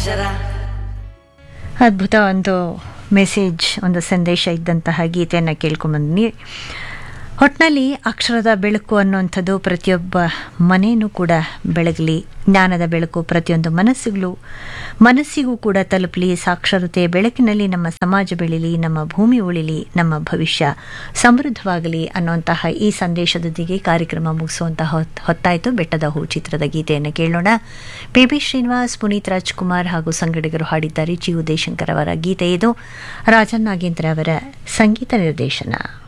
ಅಕ್ಷರ ಅದ್ಭುತ ಒಂದು ಮೆಸೇಜ್ ಒಂದು ಸಂದೇಶ ಇದ್ದಂತಹ ಗೀತೆಯನ್ನು ಕೇಳ್ಕೊಂಬಂದ್ನಿ ಒಟ್ಟಿನಲ್ಲಿ ಅಕ್ಷರದ ಬೆಳಕು ಅನ್ನುವಂಥದ್ದು ಪ್ರತಿಯೊಬ್ಬ ಮನೆಯೂ ಕೂಡ ಬೆಳಗಲಿ ಜ್ಞಾನದ ಬೆಳಕು ಪ್ರತಿಯೊಂದು ಮನಸ್ಸುಗಳು ಮನಸ್ಸಿಗೂ ಕೂಡ ತಲುಪಲಿ ಸಾಕ್ಷರತೆ ಬೆಳಕಿನಲ್ಲಿ ನಮ್ಮ ಸಮಾಜ ಬೆಳೀಲಿ ನಮ್ಮ ಭೂಮಿ ಉಳಿಲಿ ನಮ್ಮ ಭವಿಷ್ಯ ಸಮೃದ್ಧವಾಗಲಿ ಅನ್ನುವಂತಹ ಈ ಸಂದೇಶದೊಂದಿಗೆ ಕಾರ್ಯಕ್ರಮ ಮುಗಿಸುವಂತಹ ಹೊತ್- ಹೊತ್ತಾಯಿತು ಬೆಟ್ಟದ ಹೂ ಚಿತ್ರದ ಗೀತೆಯನ್ನು ಕೇಳೋಣ ಪಿ ಬಿ ಶ್ರೀನಿವಾಸ್ ಪುನೀತ್ ರಾಜ್ಕುಮಾರ್ ಹಾಗೂ ಸಂಗಡಿಗರು ಹಾಡಿದ್ದಾರೆ ಜಿ ಉದಯಶಂಕರ್ ಅವರ ಗೀತೆ ಇದು ರಾಜನ್ ನಾಗೇಂದ್ರ ಅವರ ಸಂಗೀತ ನಿರ್ದೇಶನ